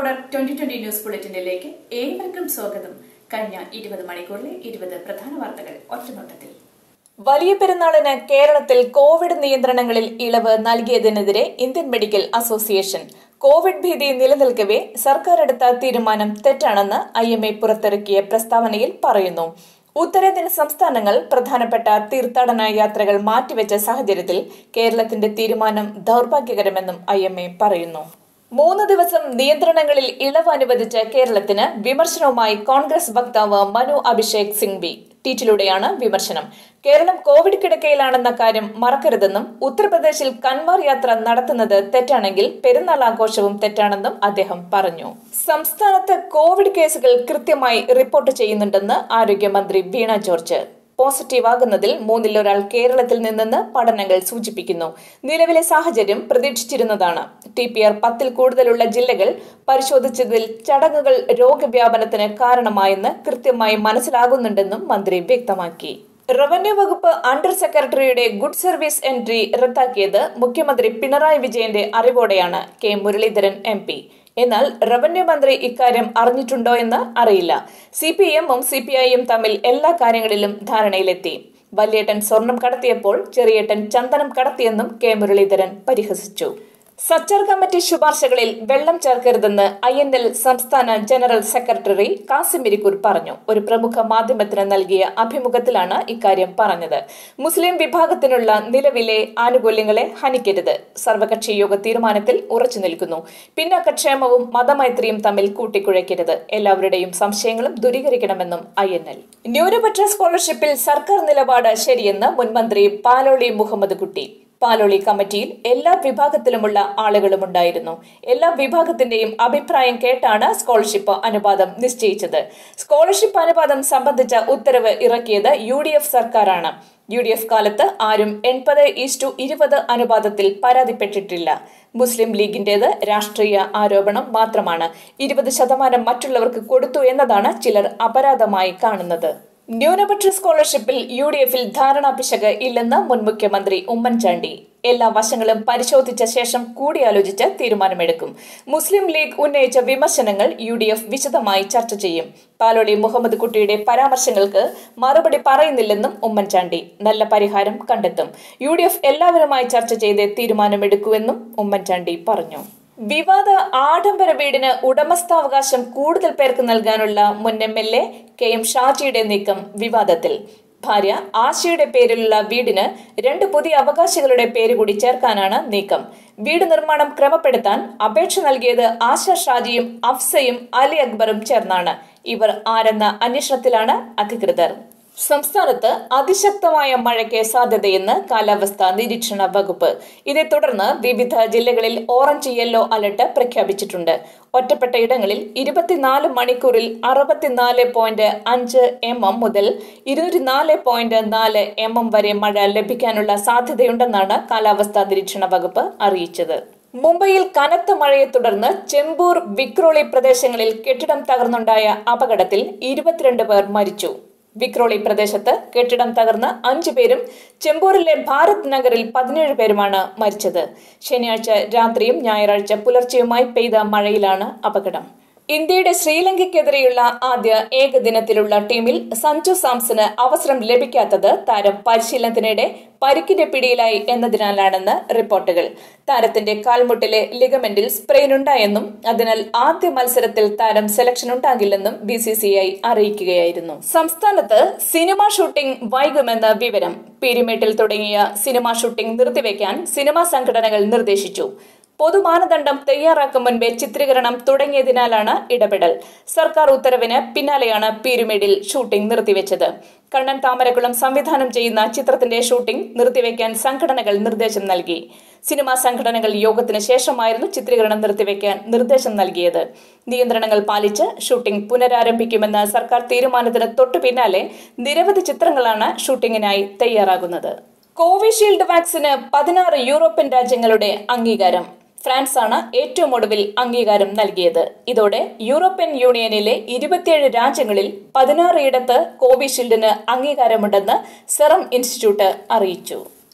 reporter twenty twenty news ബുള്ളറ്റിനിലേക്ക് ഏവർക്കും സ്വാഗതം കഴിഞ്ഞ ഇരുപത് മണിക്കൂറിലെ ഇരുപത് പ്രധാന വാർത്തകൾ ഒറ്റനോട്ടത്തിൽ വലിയ പെരുന്നാളിന് കേരളത്തിൽ കോവിഡ് നിയന്ത്രണങ്ങളിൽ ഇളവ് നൽകിയതിനെതിരെ ഇന്ത്യൻ മെഡിക്കൽ അസോസിയേഷൻ കോവിഡ് ഭീതി നിലനിൽക്കവെ സർക്കാർ എടുത്ത തീരുമാനം തെറ്റാണെന്ന് ഐ എം എ പുറത്തിറക്കിയ പ്രസ്താവനയിൽ പറയുന്നു ഉത്തരേന്ത്യൻ സംസ്ഥാനങ്ങൾ പ്രധാനപ്പെട്ട തീർത്ഥാടന യാത്രകൾ മാറ്റിവെച്ച സാഹചര്യത്തിൽ കേരളത്തിന്റെ തീരുമാനം ദൗർഭാഗ്യകരമെന്നും ഐ എം എ പറയുന്നു മൂന്ന് ദിവസം നിയന്ത്രണങ്ങളിൽ ഇളവ് അനുവദിച്ച കേരളത്തിന് വിമർശനവുമായി കോൺഗ്രസ് വക്താവ് മനു അഭിഷേക് സിംഗ്വി ട്വീറ്റിലൂടെയാണ് വിമർശനം കേരളം കോവിഡ് കിടക്കയിലാണെന്ന കാര്യം മറക്കരുതെന്നും ഉത്തർപ്രദേശിൽ കൻവാർ യാത്ര നടത്തുന്നത് തെറ്റാണെങ്കിൽ പെരുന്നാൾ ആഘോഷവും തെറ്റാണെന്നും അദ്ദേഹം പറഞ്ഞു സംസ്ഥാനത്ത് കോവിഡ് കേസുകൾ കൃത്യമായി റിപ്പോർട്ട് ചെയ്യുന്നുണ്ടെന്ന് ആരോഗ്യമന്ത്രി വീണ ജോർജ് പോസിറ്റീവ് ആകുന്നതിൽ മൂന്നിൽ ഒരാൾ കേരളത്തിൽ നിന്നെന്ന് പഠനങ്ങൾ സൂചിപ്പിക്കുന്നു നിലവിലെ സാഹചര്യം പ്രതീക്ഷിച്ചിരുന്നതാണ് ടി പി ആർ പത്തിൽ കൂടുതലുള്ള ജില്ലകൾ പരിശോധിച്ചതിൽ ചടങ്ങുകൾ രോഗവ്യാപനത്തിന് കാരണമായെന്ന് കൃത്യമായി മനസ്സിലാകുന്നുണ്ടെന്നും മന്ത്രി വ്യക്തമാക്കി റവന്യൂ വകുപ്പ് അണ്ടർ സെക്രട്ടറിയുടെ ഗുഡ് സർവീസ് എൻട്രി റദ്ദാക്കിയത് മുഖ്യമന്ത്രി പിണറായി വിജയന്റെ അറിവോടെയാണ് കെ മുരളീധരൻ എം പി എന്നാൽ റവന്യൂ മന്ത്രി ഇക്കാര്യം അറിഞ്ഞിട്ടുണ്ടോ എന്ന് അറിയില്ല സി പി എമ്മും സി പി ഐയും തമ്മിൽ എല്ലാ കാര്യങ്ങളിലും ധാരണയിലെത്തി വല്യേട്ടൻ സ്വർണം കടത്തിയപ്പോൾ ചെറിയേട്ടൻ ചന്ദനം കടത്തിയെന്നും കെ മുരളീധരൻ പരിഹസിച്ചു സച്ചാർ കമ്മിറ്റി ശുപാർശകളിൽ വെള്ളം ചേർക്കരുതെന്ന് ഐ എൻ എൽ സംസ്ഥാന ജനറൽ സെക്രട്ടറി കാസിം ഇരിക്കൂർ പറഞ്ഞു ഒരു പ്രമുഖ മാധ്യമത്തിന് നൽകിയ അഭിമുഖത്തിലാണ് ഇക്കാര്യം പറഞ്ഞത് മുസ്ലിം വിഭാഗത്തിനുള്ള നിലവിലെ ആനുകൂല്യങ്ങളെ ഹനിക്കരുത് സർവകക്ഷി യോഗ തീരുമാനത്തിൽ ഉറച്ചു നിൽക്കുന്നു പിന്നാക്കക്ഷേമവും മതമൈത്രിയും തമ്മിൽ കൂട്ടിക്കുഴയ്ക്കരുത് എല്ലാവരുടെയും സംശയങ്ങളും ദൂരീകരിക്കണമെന്നും ഐ എൻ എൽ ന്യൂനപക്ഷ സ്കോളർഷിപ്പിൽ സർക്കാർ നിലപാട് ശരിയെന്ന് മുൻമന്ത്രി പാലോളി മുഹമ്മദ് കുട്ടി പാലോളി കമ്മിറ്റിയിൽ എല്ലാ വിഭാഗത്തിലുമുള്ള ആളുകളും ഉണ്ടായിരുന്നു എല്ലാ വിഭാഗത്തിന്റെയും അഭിപ്രായം കേട്ടാണ് സ്കോളർഷിപ്പ് അനുപാതം നിശ്ചയിച്ചത് സ്കോളർഷിപ്പ് അനുപാതം സംബന്ധിച്ച ഉത്തരവ് ഇറക്കിയത് യു ഡി എഫ് സർക്കാരാണ് യു ഡി എഫ് കാലത്ത് ആരും എൺപത് ഈസ്റ്റു ഇരുപത് അനുപാതത്തിൽ പരാതിപ്പെട്ടിട്ടില്ല മുസ്ലിം ലീഗിന്റേത് രാഷ്ട്രീയ ആരോപണം മാത്രമാണ് ഇരുപത് ശതമാനം മറ്റുള്ളവർക്ക് കൊടുത്തു എന്നതാണ് ചിലർ അപരാധമായി കാണുന്നത് ന്യൂനപക്ഷ സ്കോളർഷിപ്പിൽ യു ഡി എഫിൽ ധാരണാ പിശക് ഇല്ലെന്ന് മുൻ മുഖ്യമന്ത്രി ഉമ്മൻചാണ്ടി എല്ലാ വശങ്ങളും പരിശോധിച്ച ശേഷം കൂടിയാലോചിച്ച് തീരുമാനമെടുക്കും മുസ്ലിം ലീഗ് ഉന്നയിച്ച വിമർശനങ്ങൾ യു ഡി എഫ് വിശദമായി ചർച്ച ചെയ്യും പാലോളി മുഹമ്മദ് കുട്ടിയുടെ പരാമർശങ്ങൾക്ക് മറുപടി പറയുന്നില്ലെന്നും ഉമ്മൻചാണ്ടി നല്ല പരിഹാരം കണ്ടെത്തും യു ഡി എഫ് എല്ലാവരുമായി ചർച്ച ചെയ്ത് തീരുമാനമെടുക്കുമെന്നും ഉമ്മൻചാണ്ടി പറഞ്ഞു വിവാദ ആഡംബര വീടിന് ഉടമസ്ഥാവകാശം കൂടുതൽ പേർക്ക് നൽകാനുള്ള മുൻ M L A K M ഷാജിയുടെ നീക്കം വിവാദത്തിൽ ഭാര്യ ആശയുടെ പേരിലുള്ള വീടിന് രണ്ട് പുതിയ അവകാശികളുടെ പേര് കൂടി ചേർക്കാനാണ് നീക്കം വീട് നിർമ്മാണം ക്രമപ്പെടുത്താൻ അപേക്ഷ നൽകിയത് ആശ ഷാജിയും അഫ്സയും അലി അക്ബറും ചേർന്നാണ് ഇവർ ആരെന്ന അന്വേഷണത്തിലാണ് അധികൃതർ സംസ്ഥാനത്ത് അതിശക്തമായ മഴയ്ക്ക് സാധ്യതയെന്ന് കാലാവസ്ഥാ നിരീക്ഷണ വകുപ്പ് ഇതേ തുടർന്ന് വിവിധ ജില്ലകളിൽ ഓറഞ്ച് യെല്ലോ അലർട്ട് പ്രഖ്യാപിച്ചിട്ടുണ്ട് ഒറ്റപ്പെട്ട ഇടങ്ങളിൽ ഇരുപത്തിനാല് മണിക്കൂറിൽ അറുപത്തിനാല് പോയിന്റ് അഞ്ച് എം എം മുതൽ ഇരുന്നൂറ്റിനാല് പോയിന്റ് നാല് എം എം വരെ മഴ ലഭിക്കാനുള്ള സാധ്യതയുണ്ടെന്നാണ് കാലാവസ്ഥാ നിരീക്ഷണ വകുപ്പ് അറിയിച്ചത് മുംബൈയിൽ കനത്ത മഴയെ തുടർന്ന് ചെമ്പൂർ വിക്രോളി പ്രദേശങ്ങളിൽ കെട്ടിടം തകർന്നുണ്ടായ അപകടത്തിൽ ഇരുപത്തിരണ്ട് പേർ മരിച്ചു വിക്രോളി പ്രദേശത്ത് കെട്ടിടം തകർന്ന് അഞ്ചു പേരും ചെമ്പൂരിലെ ഭാരത് നഗറിൽ പതിനേഴ് പേരുമാണ് മരിച്ചത് ശനിയാഴ്ച രാത്രിയും ഞായറാഴ്ച പുലർച്ചെയുമായി പെയ്ത മഴയിലാണ് അപകടം ഇന്ത്യയുടെ ശ്രീലങ്കയ്ക്കെതിരെയുള്ള ആദ്യ ഏകദിനത്തിലുള്ള ടീമിൽ സഞ്ജു സാംസന് അവസരം ലഭിക്കാത്തത് താരം പരിശീലനത്തിനിടെ പരിക്കിന്റെ പിടിയിലായി എന്നതിനാലാണെന്ന് റിപ്പോർട്ടുകൾ താരത്തിന്റെ കാൽമുട്ടിലെ ലിഗമെന്റിൽ സ്പ്രെയിൻ ഉണ്ടായെന്നും അതിനാൽ ആദ്യ മത്സരത്തിൽ താരം സെലക്ഷൻ ഉണ്ടാകില്ലെന്നും ബി സി സി ഐ അറിയിക്കുകയായിരുന്നു സംസ്ഥാനത്ത് സിനിമാ ഷൂട്ടിംഗ് വൈകുമെന്ന് വിവരം പീരിമേട്ടിൽ തുടങ്ങിയ സിനിമാ ഷൂട്ടിംഗ് നിർത്തിവെക്കാൻ സിനിമാ സംഘടനകൾ നിർദ്ദേശിച്ചു പൊതുമാനദണ്ഡം തയ്യാറാക്കും മുൻപേ ചിത്രീകരണം തുടങ്ങിയതിനാലാണ് ഇടപെടൽ സർക്കാർ ഉത്തരവിന് പിന്നാലെയാണ് പീരുമേഡിൽ ഷൂട്ടിംഗ് നിർത്തിവെച്ചത് കണ്ണൻ താമരക്കുളം സംവിധാനം ചെയ്യുന്ന ചിത്രത്തിന്റെ ഷൂട്ടിംഗ് നിർത്തിവെക്കാൻ സംഘടനകൾ നിർദ്ദേശം നൽകി സിനിമാ സംഘടനകൾ യോഗത്തിന് ശേഷമായിരുന്നു ചിത്രീകരണം നിർത്തിവെക്കാൻ നിർദ്ദേശം നൽകിയത് നിയന്ത്രണങ്ങൾ പാലിച്ച് ഷൂട്ടിംഗ് പുനരാരംഭിക്കുമെന്ന സർക്കാർ തീരുമാനത്തിന് തൊട്ടു പിന്നാലെ നിരവധി ചിത്രങ്ങളാണ് ഷൂട്ടിംഗിനായി തയ്യാറാകുന്നത് കോവിഷീൽഡ് വാക്സിന് പതിനാറ് യൂറോപ്യൻ രാജ്യങ്ങളുടെ അംഗീകാരം ഫ്രാൻസാണ് ഏറ്റവും ഒടുവിൽ അംഗീകാരം നൽകിയത് ഇതോടെ യൂറോപ്യൻ യൂണിയനിലെ ഇരുപത്തിയേഴ് രാജ്യങ്ങളിൽ പതിനാറ് ഇടത്ത് കോവിഷീൽഡിന് അംഗീകാരമുണ്ടെന്ന് സെറം ഇൻസ്റ്റിറ്റ്യൂട്ട് അറിയിച്ചു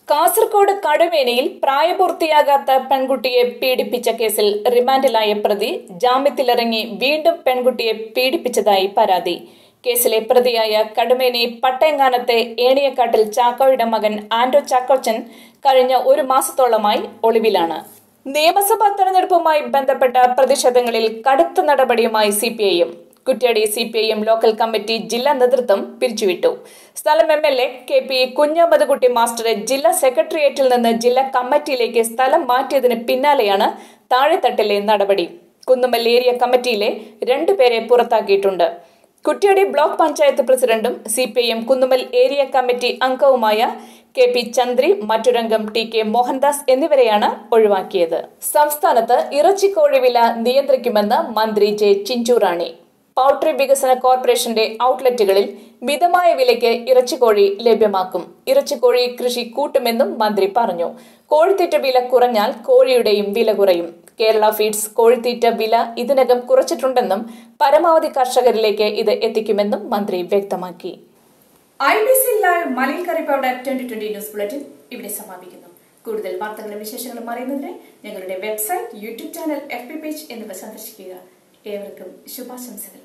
കാസർകോട് കടുവേനയിൽ പ്രായപൂർത്തിയാകാത്ത പെൺകുട്ടിയെ പീഡിപ്പിച്ച കേസിൽ റിമാൻഡിലായ പ്രതി ജാമ്യത്തിലിറങ്ങി വീണ്ടും പെൺകുട്ടിയെ പീഡിപ്പിച്ചതായി പരാതി കേസിലെ പ്രതിയായ കടുമേനി പട്ടയങ്ങാനത്തെ ഏണിയക്കാട്ടിൽ ചാക്കോയുടെ മകൻ ആന്റോ ചാക്കോച്ചൻ കഴിഞ്ഞ ഒരു മാസത്തോളമായി ഒളിവിലാണ് നിയമസഭാ തെരഞ്ഞെടുപ്പുമായി ബന്ധപ്പെട്ട പ്രതിഷേധങ്ങളിൽ കടുത്ത നടപടിയുമായി CPIM Kuttiadi C P I M local committee ജില്ലാ നേതൃത്വം പിരിച്ചുവിട്ടു സ്ഥലം M L A K P Kunhammadkutty മാസ്റ്ററെ ജില്ലാ സെക്രട്ടേറിയറ്റിൽ നിന്ന് ജില്ലാ കമ്മിറ്റിയിലേക്ക് സ്ഥലം മാറ്റിയതിന് പിന്നാലെയാണ് താഴെത്തട്ടിലെ നടപടി കുന്നുമ്മൽ ഏരിയ കമ്മിറ്റിയിലെ രണ്ടുപേരെ പുറത്താക്കിയിട്ടുണ്ട് കുറ്റ്യാടി ബ്ലോക്ക് പഞ്ചായത്ത് പ്രസിഡന്റും C P I M Kunnummal area committee അംഗവുമായ കെ പി ചന്ദ്രി മറ്റൊരംഗം ടി കെ മോഹൻദാസ് എന്നിവരെയാണ് ഒഴിവാക്കിയത് സംസ്ഥാനത്ത് ഇറച്ചിക്കോഴി വില നിയന്ത്രിക്കുമെന്ന് മന്ത്രി ജെ ചിഞ്ചുറാണി പൌൾട്രി വികസന കോർപ്പറേഷന്റെ ഔട്ട്ലെറ്റുകളിൽ മിതമായ വിലയ്ക്ക് ഇറച്ചിക്കോഴി ലഭ്യമാക്കും ഇറച്ചിക്കോഴി കൃഷി കൂട്ടുമെന്നും മന്ത്രി പറഞ്ഞു കോഴിത്തീറ്റ വില കുറഞ്ഞാൽ കോഴിയുടെയും വില കുറയും കേരള ഫീഡ്സ് കോഴിത്തീറ്റ വില ഇതിനകം കുറച്ചിട്ടുണ്ടെന്നും പരമാവധി കർഷകരിലേക്ക് ഇത് എത്തിക്കുമെന്നും മന്ത്രി വ്യക്തമാക്കി I B C live Malayil curry powder twenty twenty news bulletin ഇവിടെ സമാപിക്കുന്നു കൂടുതൽ വാർത്തകളും വിശേഷങ്ങളും അറിയുന്നതിന് ഞങ്ങളുടെ website YouTube channel F B page എന്നിവ സന്ദർശിക്കുക ഏവർക്കും ശുഭാശംസകൾ